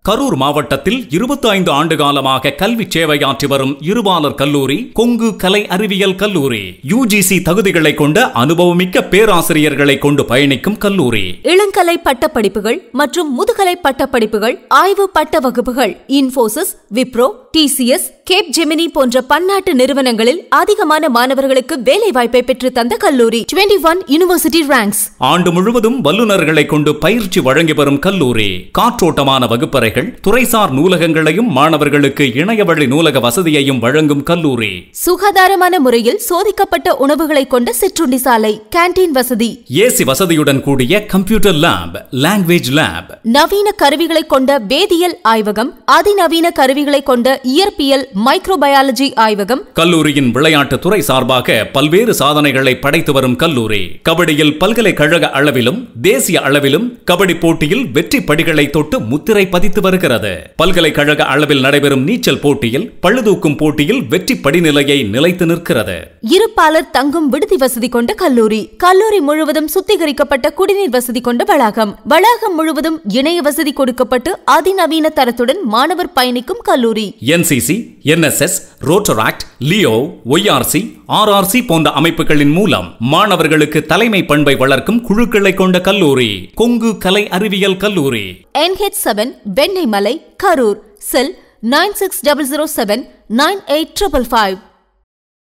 கரூர் மாவட்டத்தில் இருபத்தி ஐந்து ஆண்டு காலமாக கல்வி சேவையாற்றி வரும் இருபாலர் கல்லூரி கொங்கு கலை அறிவியல் கல்லூரி யுஜிசி தகுதிகளை கொண்ட அனுபவமிக்க பேராசிரியர்களை கொண்டு பயணிக்கும் கல்லூரி இளங்கலை பட்டப்படிப்புகள் மற்றும் முதுகலை பட்டப்படிப்புகள் ஆய்வு பட்ட வகுப்புகள் Infosys Wipro TCS Capgemini போன்ற பன்னாட்டு நிறுவனங்களில் அதிகமான மாணவர்களுக்கு வேலை வாய்ப்பை பெற்று தந்த கல்லூரி 21 ஒன் யூனிவர்சிட்டி ரேங்க்ஸ் ஆண்டு முழுவதும் வல்லுநர்களை கொண்டு பயிற்சி வழங்கி வரும் கல்லூரி காற்றோட்டமான வகுப்பறைகள் துறைசார் நூலகங்களையும் மாணவர்களுக்கு இணையவழி நூலக வசதியையும் வழங்கும் கல்லூரி சுகாதாரமான முறையில் சோதிக்கப்பட்ட உணவுகளை கொண்ட சிற்றுண்டி சாலை கேண்டீன் வசதி ஏசி வசதியுடன் கூடிய கம்ப்யூட்டர் லேப் லாங்குவேஜ் லேப் நவீன கருவிகளை கொண்ட வேதியியல் ஆய்வகம் அதிநவீன கருவிகளை கொண்ட இயற்பியல் மைக்ரோபயாலஜி ஆய்வகம் கல்லூரியின் விளையாட்டு துறை சார்பாக பல்வேறு சாதனைகளை படைத்து வரும் கல்லூரி கபடியில் பல்கலைக்கழக அளவிலும் தேசிய அளவிலும் கபடி போட்டியில் வெற்றி படிகளை தொட்டு முத்திரை பதித்து வருகிறது பல்கலைக்கழக அளவில் நடைபெறும் நீச்சல் போட்டியில் பழுதூக்கும் போட்டியில் வெற்றி படிநிலையை நிலைத்து நிற்கிறது இருப்பாளர் தங்கும் விடுதி வசதி கொண்ட கல்லூரி கல்லூரி முழுவதும் சுத்திகரிக்கப்பட்ட குடிநீர் வசதி கொண்ட வளாகம் வளாகம் முழுவதும் இணைய வசதி கொடுக்கப்பட்டு அதிநவீன தரத்துடன் மாணவர் பயணிக்கும் கல்லூரி NCC NSS Rotaract Leo YRC RRC போன்ற அமைப்புகளின் மூலம் மாணவர்களுக்கு தலைமை பண்பை வளர்க்கும் குழுக்களை கொண்ட கல்லூரி கொங்கு கலை அறிவியல் கல்லூரி NH seven Vennaimalai Karur cell nine six double zero seven nine eight triple five